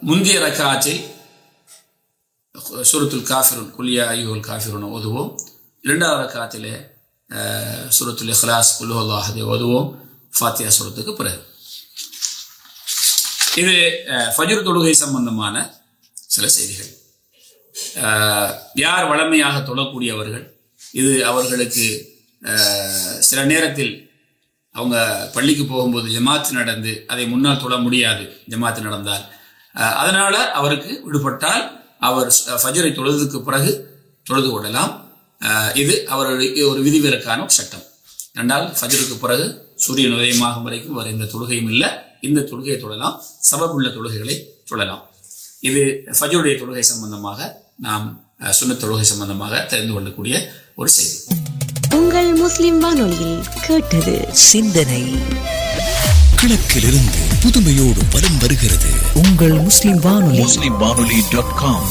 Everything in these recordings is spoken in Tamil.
முந்தைய ரக்காத்தில் சூரத்துல் காஃபிருன் குல்யா ஐயுல் காஃபிருன் ஓதுவோம் இரண்டாவது ரக்காத்திலே அஹ், சூரத்துல் இஹ்லாஸ் குல்லுஹல்லாஹதை ஓதுவோம் ஃபாத்தியா சூரத்துக்கு பிறகு இது அஹ், ஃபஜ்ர் தொழுகை சம்பந்தமான சில செய்திகள் அஹ், யார் வளமையாக தொழக்கூடியவர்கள் இது அவர்களுக்கு அஹ், சில நேரத்தில் அவங்க பள்ளிக்கு போகும்போது ஜமாத் நடந்து அதை முன்னால் தொழ முடியாது ஜமாத் நடந்தால் அஹ், அதனால அவருக்கு விடுபட்டால் அவர் அஹ், ஃபஜ்ரை தொழுதுக்கு பிறகு தொழுது கொள்ளலாம் அஹ், இது அவர்களுக்கு ஒரு விதிவிலக்கான ஒரு சட்டம் ரெண்டால் ஃபஜ்ருக்கு பிறகு சூரியன் உதயமாகும் வரைக்கும் வர இந்த தொழுகையும் இல்லை இந்த தொழுகையை தொழலாம் சபபுள்ள தொழுகைகளை தொழலாம் இது ஃபஜ்ருடைய தொழுகை சம்பந்தமாக நாம் அஹ், சுன்னத் தொழுகை சம்பந்தமாக தெரிந்து கொள்ளக்கூடிய ஒரு செய்தி உங்கள் முஸ்லிம் வானொலியில் கேட்டது சிந்தனை கிழக்கிலிருந்து புதுமையோடு வலம் வருகிறது உங்கள் முஸ்லிம் வானொலி முஸ்லிம் வானொலி டாட் காம்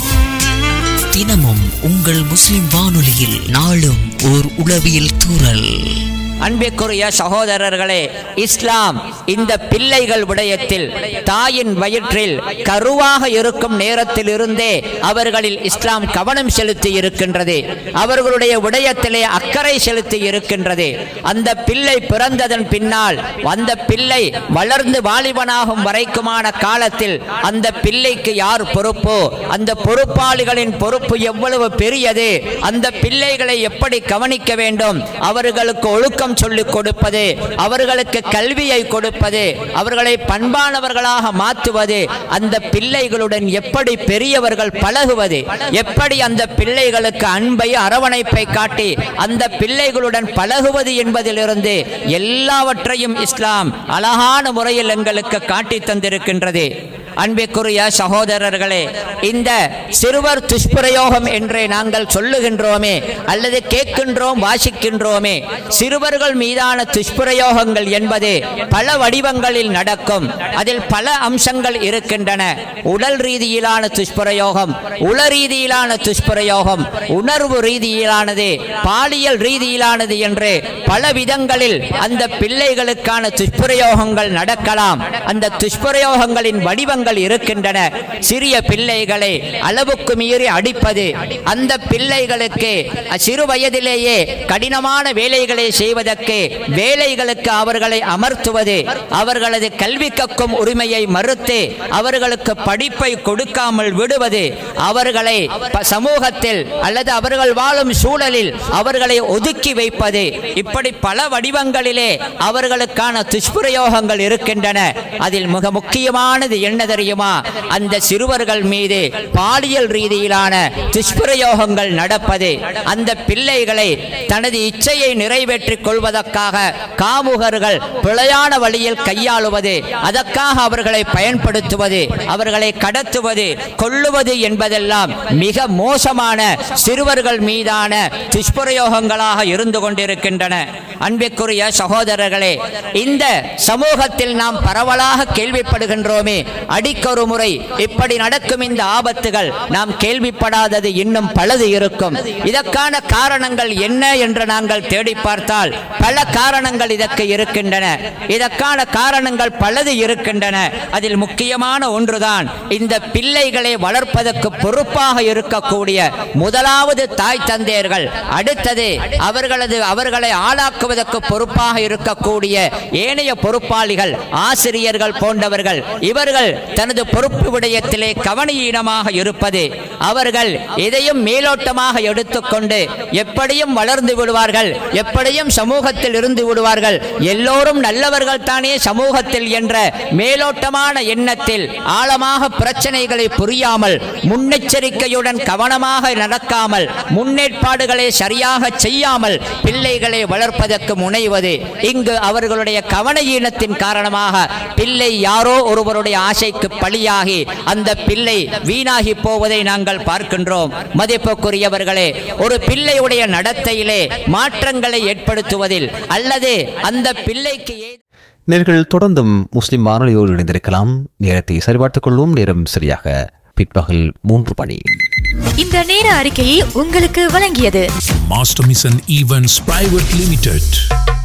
தினமும் உங்கள் முஸ்லிம் வானொலியில் நாளும் ஓர் உளவியல் தூறல் அன்பிற்குரிய சகோதரர்களே இஸ்லாம் இந்த பிள்ளைகள் விடயத்தில் தாயின் வயிற்றில் கருவாக இருக்கும் நேரத்தில் இருந்தே அவர்களில் இஸ்லாம் கவனம் செலுத்தி இருக்கின்றது அவர்களுடைய விடயத்திலே அக்கறை செலுத்தி இருக்கின்றது அந்த பிள்ளை பிறந்ததன் பின்னால் அந்த பிள்ளை வளர்ந்து வாலிபனாகும் வரைக்குமான காலத்தில் அந்த பிள்ளைக்கு யார் பொறுப்போ அந்த பொறுப்பாளிகளின் பொறுப்பு எவ்வளவு பெரியது அந்த பிள்ளைகளை எப்படி கவனிக்க வேண்டும் அவர்களுக்கு ஒழுக்கம் சொல்லிக் கொடுப்பது அவர்களுக்கு கல்வியை கொடுப்பது அவர்களை பண்பானவர்களாக மாற்றுவது அந்த பிள்ளைகளுடன் எப்படி பெரியவர்கள் பழகுவது எப்படி அந்த பிள்ளைகளுக்கு அன்பை அரவணைப்பை காட்டி அந்த பிள்ளைகளுடன் பழகுவது என்பதிலிருந்து எல்லாவற்றையும் இஸ்லாம் அழகான முறையில் எங்களுக்கு காட்டி தந்திருக்கின்றது அன்பிற்குரிய சகோதரர்களே இந்த சிறுவர் துஷ்பிரயோகம் என்றே நாங்கள் சொல்லுகின்றோமே அல்லது கேட்கின்றோம் வாசிக்கின்றோமே சிறுவர்கள் மீதான துஷ்பிரயோகங்கள் என்பது பல வடிவங்களில் நடக்கும் அதில் பல அம்சங்கள் இருக்கின்றன உடல் ரீதியிலான துஷ்பிரயோகம் உள ரீதியிலான துஷ்பிரயோகம் உணர்வு ரீதியிலானது பாலியல் ரீதியிலானது என்று பல விதங்களில் அந்த பிள்ளைகளுக்கான துஷ்பிரயோகங்கள் நடக்கலாம் அந்த துஷ்பிரயோகங்களின் வடிவங்கள் இருக்கின்றன சிறிய பிள்ளைகளை அளவுக்கு மீறி அடிப்பது அந்த பிள்ளைகளுக்கு சிறு வயதிலேயே கடினமான வேலைகளை செய்வதற்கு வேலைகளுக்கு அவர்களை அமர்த்துவது அவர்களது கல்வி கற்கும் உரிமையை மறுத்து அவர்களுக்கு படிப்பை கொடுக்காமல் விடுவது அவர்களை ப- சமூகத்தில் அல்லது அவர்கள் வாழும் சூழலில் அவர்களை ஒதுக்கி வைப்பது இப்படி பல வடிவங்களிலே அவர்களுக்கான துஷ்பிரயோகங்கள் இருக்கின்றன அதில் மிக முக்கியமானது என்ன தெரியுமா அந்த சிறுவர்கள் மீது பாலியல் ரீதியிலான துஷ்பிரயோகங்கள் நடப்பது அந்த பிள்ளைகளை தனது இச்சையை நிறைவேற்றிக் கொள்வதற்காக காமுகர்கள் பிழையான வழியில் கையாளுவது அதற்காக அவர்களை பயன்படுத்துவது அவர்களை கடத்துவது கொல்லுவது என்பதெல்லாம் மிக மோசமான சிறுவர்கள் மீதான துஷ்பிரயோகங்களாக இருந்து கொண்டிருக்கின்றன அன்பிற்குரிய சகோதரர்களே இந்த சமூகத்தில் நாம் பரவலாக கேள்விப்படுகின்றோமே அடிக்கொரு முறை இப்படி நடக்கும் இந்த ஆபத்துகள் நாம் கேள்விப்படாதது இன்னும் பலது இருக்கும் இதற்கான காரணங்கள் என்ன என்று நாங்கள் தேடி பார்த்தால் பல காரணங்கள் இதற்கு இருக்கின்றன இதற்கான காரணங்கள் பலது இருக்கின்றன அதில் முக்கியமான ஒன்றுதான் இந்த பிள்ளைகளை வளர்ப்பதற்கு பொறுப்பாக இருக்கக்கூடிய முதலாவது தாய் தந்தையர்கள் அடுத்தது அவர்களது அவர்களை ஆளாக்குவதற்கு பொறுப்பாக இருக்கக்கூடிய ஏனைய பொறுப்பாளிகள் ஆசிரியர்கள் போன்றவர்கள் இவர்கள் தனது பொறுப்பு விடயத்திலே கவனீனமாக இருப்பது அவர்கள் எதையும் மேலோட்டமாக எடுத்துக்கொண்டு எப்படியும் வளர்ந்து விடுவார்கள் எப்படியும் சமூகத்தில் இருந்து விடுவார்கள் எல்லோரும் நல்லவர்கள் தானே சமூகத்தில் என்ற மேலோட்டமான எண்ணத்தில் ஆழமாக பிரச்சனைகளை புரியாமல் முன்னெச்சரிக்கையுடன் கவனமாக நடக்காமல் முன்னேற்பாடுகளை சரியாக செய்யாமல் பிள்ளைகளை வளர்ப்பதற்கு முனைவது இங்கு அவர்களுடைய கவன ஈனத்தின் காரணமாக பிள்ளை யாரோ ஒருவருடைய ஆசைக்கு பலியாகி அந்த பிள்ளை வீணாகி போவதை நாங்கள் பார்க்கின்றோம் மதிப்புக்குரியவர்களே ஒரு பிள்ளையுடைய நடத்தையிலே மாற்றங்களை ஏற்படுத்துவதில் அல்லது அந்த பிள்ளைக்கு ஏ நேர்கள் தொடர்ந்தும் முஸ்லிம் வானொலியோடு இணைந்திருக்கலாம் நேரத்தை சரிபார்த்துக் கொள்வோம் நேரம் சரியாக பிற்பகல் மூன்று மணி இந்த நேர அறிக்கையை உங்களுக்கு வழங்கியது Master Mission Events Private Limited.